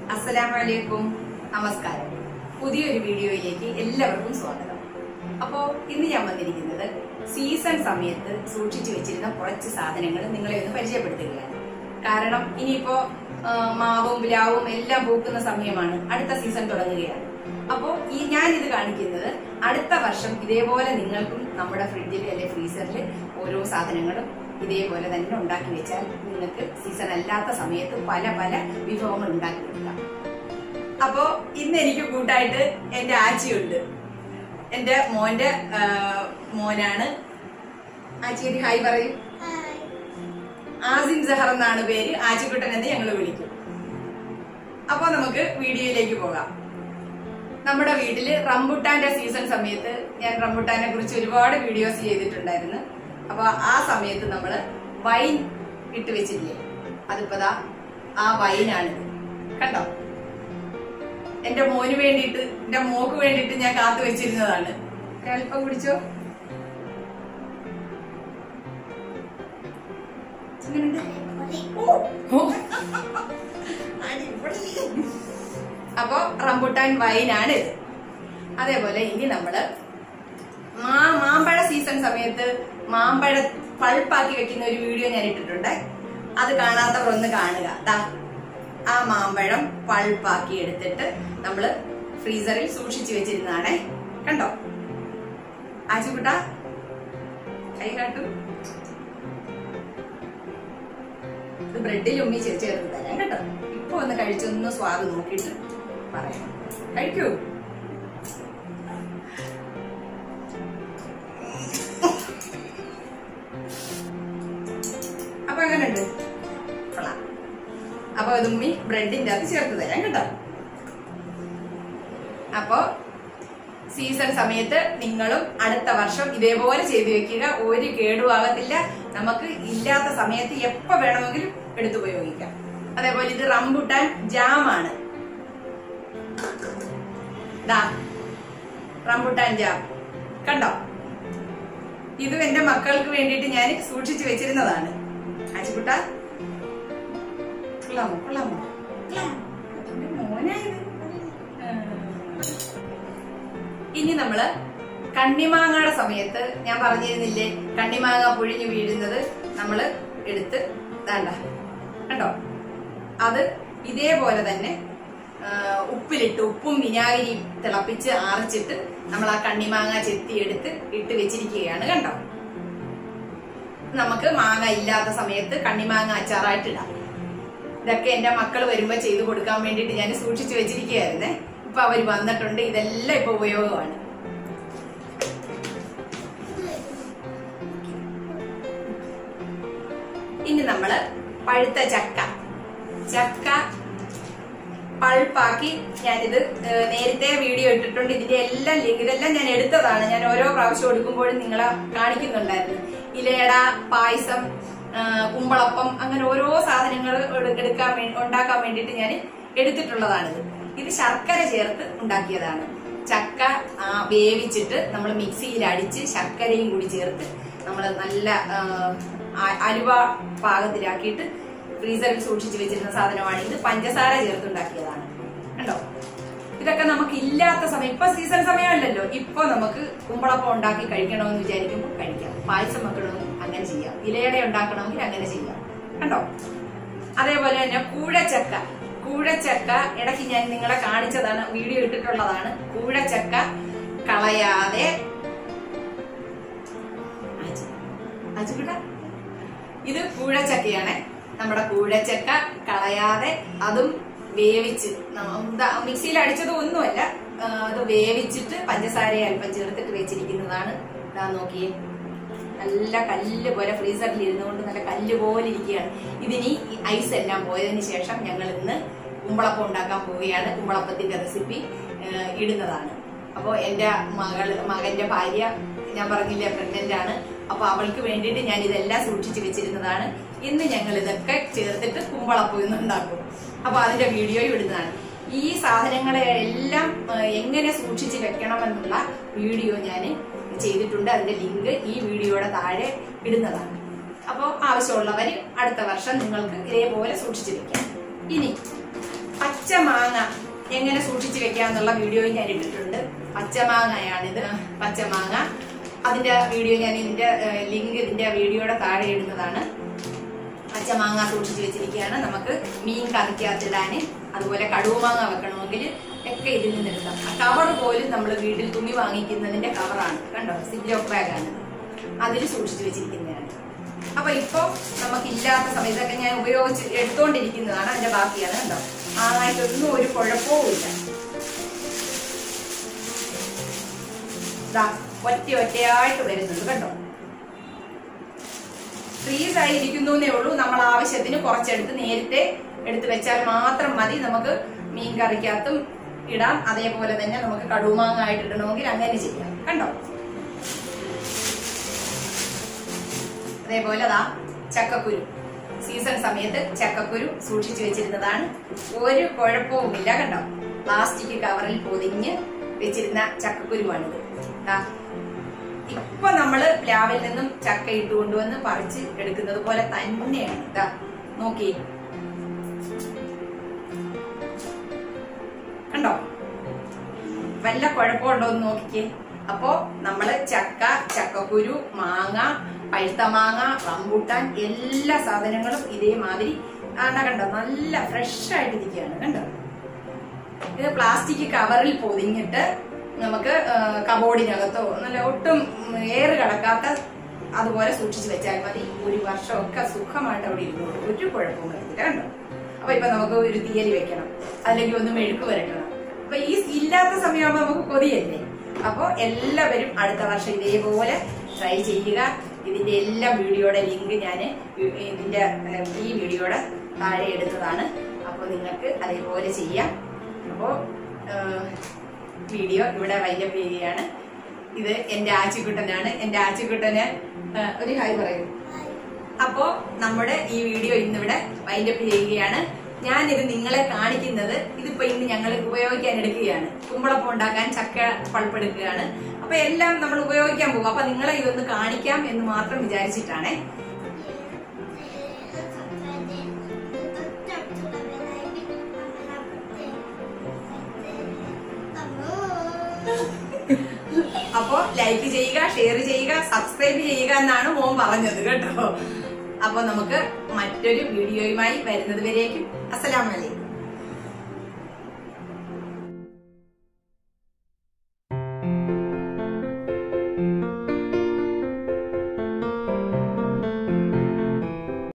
അസ്സലാമലൈക്കും നമസ്കാരം പുതിയൊരു വീഡിയോയിലേക്ക് എല്ലാവർക്കും സ്വാഗതം അപ്പോ ഇന്ന് ഞാൻ വന്നിരിക്കുന്നത് സീസൺ സമയത്ത് സൂക്ഷിച്ചു വെച്ചിരുന്ന കുറച്ച് സാധനങ്ങൾ നിങ്ങളെ ഒന്ന് പരിചയപ്പെടുത്തുകയാണ് കാരണം ഇനിയിപ്പോ ആ, മാവും പ്ലാവും എല്ലാം പൂക്കുന്ന സമയമാണ് അടുത്ത സീസൺ തുടങ്ങുകയാണ് അപ്പോ ഈ ഞാൻ ഇത് കാണിക്കുന്നത് അടുത്ത വർഷം ഇതേപോലെ നിങ്ങൾക്കും നമ്മുടെ ഫ്രിഡ്ജിൽ അല്ലെ ഫ്രീസറിൽ ഓരോ സാധനങ്ങളും ഇതേപോലെ തന്നെ ഉണ്ടാക്കി വെച്ചാൽ നിങ്ങൾക്ക് സീസൺ അല്ലാത്ത സമയത്ത് പല പല വിഭവങ്ങൾ ഉണ്ടാക്കി വെക്കാം അപ്പോ ഇന്ന് എനിക്ക് കൂട്ടായിട്ട് എന്റെ ആച്ചിയുണ്ട് എന്റെ മോന്റെ ആ, മോനാണ് ആച്ചി ഒരു ഹായ് പറയും ആസിം സഹർ എന്നാണ് പേര് ആച്ചിക്കുട്ടൻ എന്ന് ഞങ്ങൾ വിളിക്കും അപ്പൊ നമുക്ക് വീഡിയോയിലേക്ക് പോകാം നമ്മുടെ വീട്ടില് റംബുട്ടാന്റെ സീസൺ സമയത്ത് ഞാൻ റംബുട്ടാനെ കുറിച്ച് ഒരുപാട് വീഡിയോസ് ചെയ്തിട്ടുണ്ടായിരുന്നു അപ്പൊ ആ സമയത്ത് നമ്മള് വൈൻ ഇട്ട് വെച്ചില്ലേ അതിപ്പോ ആ വൈനാണിത് കണ്ടോ എന്റെ മോന് വേണ്ടിയിട്ട് എന്റെ മോക്ക് വേണ്ടിയിട്ട് ഞാൻ കാത്തു വെച്ചിരുന്നതാണ് ഒരല്പം കുടിച്ചോ എങ്ങനെയുണ്ട്? ഓ, ഓ. അടിപൊളി. അപ്പൊ റംബുട്ടാൻ വൈനാണ് ഇത് അതേപോലെ ഇനി നമ്മള് മാ മാമ്പഴ സീസൺ സമയത്ത് മാമ്പഴ പൾപ്പാക്കി വെക്കുന്ന ഒരു വീഡിയോ ഞാൻ ഇട്ടിട്ടുണ്ട് അത് കാണാത്തവർ ഒന്ന് കാണുക ദാ ആ മാമ്പഴം പൾപ്പാക്കി എടുത്തിട്ട് നമ്മള് ഫ്രീസറിൽ സൂക്ഷിച്ചു വെച്ചിരുന്നതാണേ കണ്ടോ ആച്ചുകുട്ട കൈ കാട്ടു ഇത് ബ്രെഡിൽ ഉമ്മി ചേ- ചേർത്ത് തരാം കേട്ടോ ഇപ്പൊ ഒന്ന് കഴിച്ചൊന്ന് സ്വാദ് നോക്കിയിട്ട് പറയാം കഴിക്കൂ അപ്പൊ എങ്ങനെയുണ്ട് കൊള്ളാം അപ്പൊ ഇത് ഉമ്മി ബ്രെഡിന്റെ അത് ചേർത്ത് തരാം കേട്ടോ അപ്പോ സീസൺ സമയത്ത് നിങ്ങളും അടുത്ത വർഷം ഇതേപോലെ ചെയ്തു വെക്കുക ഒരു കേടുവാകത്തില്ല നമുക്ക് ഇല്ലാത്ത സമയത്ത് എപ്പോ വേണമെങ്കിലും എടുത്തു ഉപയോഗിക്കാം അതേപോലെ ഇത് റംബുട്ടാൻ ജാമാണ് ദാ റംബുട്ടാൻ ജാം കണ്ടോ ഇതും എന്റെ മക്കൾക്ക് വേണ്ടിയിട്ട് ഞാൻ സൂക്ഷിച്ചു വെച്ചിരുന്നതാണ് ആച്ചിക്കുട്ട കൊള്ളാമോ കൊള്ളാമോ കൊള്ളാമോ? എന്റെ മോനായത് ആ. ഇനി നമ്മള് കണ്ണിമാങ്ങയുടെ സമയത്ത് ഞാൻ പറഞ്ഞിരുന്നില്ലേ കണ്ണിമാങ്ങ പൊഴിഞ്ഞു വീഴുന്നത് നമ്മള് എടുത്ത് വേണ്ട കണ്ടോ അത് ഇതേപോലെ തന്നെ ആ, ഉപ്പിലിട്ട് ഉപ്പും വിനാഗിരിയും തിളപ്പിച്ച് ആറിച്ചിട്ട് നമ്മൾ ആ കണ്ണിമാങ്ങ ചെത്തിയെടുത്ത് ഇട്ട് വെച്ചിരിക്കുകയാണ് കണ്ടോ നമുക്ക് മാങ്ങ ഇല്ലാത്ത സമയത്ത് കണ്ണിമാങ്ങ അച്ചാറായിട്ട് ഇടാം ഇതൊക്കെ എന്റെ മക്കൾ വരുമ്പോ ചെയ്തു കൊടുക്കാൻ വേണ്ടിയിട്ട് ഞാൻ സൂക്ഷിച്ചു വെച്ചിരിക്കുകയായിരുന്നേ ഇപ്പൊ അവര് വന്നിട്ടുണ്ട് ഇതെല്ലാം ഇപ്പൊ ഉപയോഗമാണ് ഇനി നമ്മള് പഴുത്ത ചക്ക ചക്ക പൾപ്പാക്കി ഞാനിത് ഏഹ്, നേരത്തെ വീഡിയോ ഇട്ടിട്ടുണ്ട് ഇതിന്റെ എല്ലാം ലിങ്ക് ഇതെല്ലാം ഞാൻ എടുത്തതാണ് ഞാൻ ഓരോ പ്രാവശ്യം എടുക്കുമ്പോഴും നിങ്ങളെ കാണിക്കുന്നുണ്ടായിരുന്നു ഇലയട പായസം ഏഹ്, കുമ്പളപ്പം അങ്ങനെ ഓരോ സാധനങ്ങൾ എടുക്കാൻ വേണ്ടി ഉണ്ടാക്കാൻ വേണ്ടിയിട്ട് ഞാൻ എടുത്തിട്ടുള്ളതാണിത് ഇത് ശർക്കര ചേർത്ത് ഉണ്ടാക്കിയതാണ് ചക്ക ആ, വേവിച്ചിട്ട് നമ്മൾ മിക്സിയിൽ അടിച്ച് ശർക്കരയും കൂടി ചേർത്ത് നമ്മൾ നല്ല ആ, ആ- അലുവ പാകത്തിലാക്കിയിട്ട് ഫ്രീസറിൽ സൂക്ഷിച്ചു വെച്ചിരുന്ന സാധനമാണ് ഇത് പഞ്ചസാര ചേർത്തുണ്ടാക്കിയതാണ് കണ്ടോ ഇതൊക്കെ നമുക്ക് ഇല്ലാത്ത സമയം ഇപ്പൊ സീസൺ സമയമല്ലല്ലോ ഇപ്പൊ നമുക്ക് കുമ്പളപ്പം ഉണ്ടാക്കി കഴിക്കണമെന്ന് വിചാരിക്കുമ്പോൾ കഴിക്കാം പായസം വെക്കണമെങ്കിൽ അങ്ങനെ ചെയ്യാം ഇലയട ഉണ്ടാക്കണമെങ്കിൽ അങ്ങനെ ചെയ്യാം കണ്ടോ അതേപോലെ തന്നെ കൂഴച്ചക്ക കൂഴച്ചക്ക ഇടയ്ക്ക് ഞാൻ നിങ്ങളെ കാണിച്ചതാണ് വീഡിയോ ഇട്ടിട്ടുള്ളതാണ് കൂഴച്ചക്ക കളയാതെ അജു, അജുകുട്ടാ, ഇത് കൂഴച്ചക്കയാണ് നമ്മുടെ കൂഴച്ചക്ക കളയാതെ അതും വേവിച്ച് നമ്മ- ദാ മിക്സിയിൽ അടിച്ചത് ഒന്നുമല്ല ആ, അത് വേവിച്ചിട്ട് പഞ്ചസാര അല്പം ചേർത്തിട്ട് വെച്ചിരിക്കുന്നതാണ് ഇതാ നോക്കിയേ നല്ല കല്ല് പോലെ ഫ്രീസറിൽ ഇരുന്നുകൊണ്ട് നല്ല കല്ല് പോലെ ഇരിക്കുകയാണ് ഇതിനി ഈ ഐസ് എല്ലാം പോയതിന് ശേഷം ഞങ്ങൾ ഇന്ന് കുമ്പളപ്പം ഉണ്ടാക്കാൻ പോവുകയാണ് കുമ്പളപ്പത്തിന്റെ റെസിപ്പി ഇടുന്നതാണ് അപ്പോൾ എന്റെ മകള് മകന്റെ ഭാര്യ ഞാൻ പറഞ്ഞില്ലേ പ്രഗ്നന്റ് ആണ് അപ്പൊ അവൾക്ക് വേണ്ടിയിട്ട് ഞാൻ ഇതെല്ലാം സൂക്ഷിച്ചു വെച്ചിരുന്നതാണ് ഇന്ന് ഞങ്ങൾ ഇതൊക്കെ ചേർത്തിട്ട് കുമ്പളപ്പം ഇന്ന് ഉണ്ടാക്കും അപ്പൊ അതിന്റെ വീഡിയോ ഇടുന്നതാണ് ഈ സാധനങ്ങളെ എല്ലാം ആ, എങ്ങനെ സൂക്ഷിച്ച് വെക്കണമെന്നുള്ള വീഡിയോ ഞാൻ ചെയ്തിട്ടുണ്ട് അതിന്റെ ലിങ്ക് ഈ വീഡിയോയുടെ താഴെ ഇടുന്നതാണ് അപ്പോൾ ആവശ്യമുള്ളവർ അടുത്ത വർഷം നിങ്ങൾക്ക് ഇതേപോലെ സൂക്ഷിച്ചു വെക്കാം ഇനി പച്ച മാങ്ങ എങ്ങനെ സൂക്ഷിച്ചു വെക്കാന്നുള്ള വീഡിയോ ഞാൻ ഇട്ടിട്ടുണ്ട് പച്ചമാങ്ങയാണിത് പച്ചമാങ്ങ അതിന്റെ വീഡിയോ ഞാൻ ഇതിന്റെ ലിങ്ക് ഇതിന്റെ വീഡിയോയുടെ താഴെ ഇടുന്നതാണ് പച്ചമാങ്ങ സൂക്ഷിച്ചു വെച്ചിരിക്കുകയാണ് നമുക്ക് മീൻ കറിക്കകത്തിടാന് അതുപോലെ കടുവമാങ്ങ വെക്കണമെങ്കിൽ ഒക്കെ ഇതിൽ നിന്ന് എടുക്കാം ആ കവർ പോലും നമ്മൾ വീട്ടിൽ തുണി വാങ്ങിക്കുന്നതിന്റെ കവറാണ് കണ്ടോ സിബ്ലോ ബാഗാണ് അതിൽ സൂക്ഷിച്ചു വെച്ചിരിക്കുന്നതാണ് അപ്പൊ ഇപ്പൊ നമുക്കില്ലാത്ത സമയത്തൊക്കെ ഞാൻ ഉപയോഗിച്ച് എടുത്തോണ്ടിരിക്കുന്നതാണ് അതിന്റെ ബാക്കിയാണ് കണ്ടോ ആയിട്ടൊന്നും ഒരു കുഴപ്പവും ഇല്ല ദാ, ഒറ്റ ഒറ്റയായിട്ട് വരുന്നുണ്ട് കണ്ടോ ഫ്രീസ് ആയി ഇരിക്കുന്നേ ഉള്ളൂ നമ്മൾ ആവശ്യത്തിന് കുറച്ചെടുത്ത് നേരത്തെ എടുത്ത് വെച്ചാൽ മാത്രം മതി നമുക്ക് മീൻ കറിക്കകത്തും ഇടാം അതേപോലെ തന്നെ നമുക്ക് കടുമാങ്ങ ആയിട്ട് ഇടണമെങ്കിൽ അങ്ങനെ ചെയ്യാം കണ്ടോ അതേപോലെ അതാ ചക്കക്കുരു സീസൺ സമയത്ത് ചക്കക്കുരു സൂക്ഷിച്ചു വെച്ചിരുന്നതാണ് ഒരു കുഴപ്പവുമില്ല കണ്ടോ പ്ലാസ്റ്റിക് കവറിൽ പൊതിഞ്ഞ് വെച്ചിരുന്ന ചക്കക്കുരുവാണിത് ദാ, ഇപ്പൊ നമ്മള് പ്ലാവിൽ നിന്നും ചക്ക ഇട്ട് കൊണ്ടുവന്ന് പറിച്ച് എടുക്കുന്നത് പോലെ തന്നെയാണ് ഇതാ നോക്കി കണ്ടോ വല്ല കുഴപ്പമുണ്ടോ എന്ന് നോക്കിക്കേ അപ്പോ നമ്മള് ചക്ക ചക്കക്കുരു മാങ്ങ പഴുത്ത മാങ്ങ റംബൂട്ടാൻ എല്ലാ സാധനങ്ങളും ഇതേമാതിരി ആണ്ട കണ്ടോ നല്ല ഫ്രഷ് ആയിട്ട് ഇരിക്കുകയാണ് കണ്ടോ ഇത് പ്ലാസ്റ്റിക് കവറിൽ പൊതിഞ്ഞിട്ട് നമുക്ക് ആ, കബോർഡിനകത്തോ നല്ല ഒട്ടും ഏറ് കടക്കാത്ത അതുപോലെ സൂക്ഷിച്ചു വെച്ചാൽ മതി ഒരു വർഷമൊക്കെ സുഖമായിട്ട് അവിടെ ഇരുന്നോളൂ ഒരു കുഴപ്പവും വരത്തില്ല കണ്ടോ അപ്പൊ ഇപ്പൊ നമുക്ക് ഒരു തീയതി വെക്കണം അല്ലെങ്കിൽ ഒന്ന് മെഴുക്ക് വരട്ടണം അപ്പൊ ഈ ഇല്ലാത്ത സമയമാകുമ്പോൾ നമുക്ക് കൊതിയല്ലേ അപ്പൊ എല്ലാവരും അടുത്ത വർഷം ഇതേപോലെ ട്രൈ ചെയ്യുക ഇതിന്റെ എല്ലാ വീഡിയോയുടെ ലിങ്ക് ഞാൻ ഇതിന്റെ ഏഹ്, ഈ വീഡിയോയുടെ താഴെ എടുത്തതാണ് അപ്പോൾ നിങ്ങൾക്ക് അതേപോലെ ചെയ്യാം അപ്പോൾ വീഡിയോ ഇവിടെ വൈൻഡപ്പ് ചെയ്യുകയാണ് ഇത് എന്റെ ആച്ചിക്കുട്ടനാണ് എന്റെ ആച്ചിക്കുട്ടന് ഏഹ്, ഒരു ഹായ് പറയൂ അപ്പോ നമ്മുടെ ഈ വീഡിയോ ഇന്നിവിടെ വൈൻഡപ്പ് ചെയ്യുകയാണ് ഞാനിത് നിങ്ങളെ കാണിക്കുന്നത് ഇതിപ്പോ ഇന്ന് ഞങ്ങൾ ഉപയോഗിക്കാൻ എടുക്കുകയാണ് കുമ്പളപ്പം ഉണ്ടാക്കാൻ ചക്ക പൾപ്പെടുക്കുകയാണ് അപ്പൊ എല്ലാം നമ്മൾ ഉപയോഗിക്കാൻ പോകും അപ്പൊ നിങ്ങളെ ഇതൊന്ന് കാണിക്കാം എന്ന് മാത്രം വിചാരിച്ചിട്ടാണേ അപ്പോ ലൈക്ക് ചെയ്യുക ഷെയർ ചെയ്യുക സബ്സ്ക്രൈബ് ചെയ്യുക എന്നാണ് മോൻ പറഞ്ഞത് കേട്ടോ അപ്പൊ നമുക്ക് മറ്റൊരു വീഡിയോയുമായി വരുന്നത് വരേക്കും അസ്സലാമലൈക്കും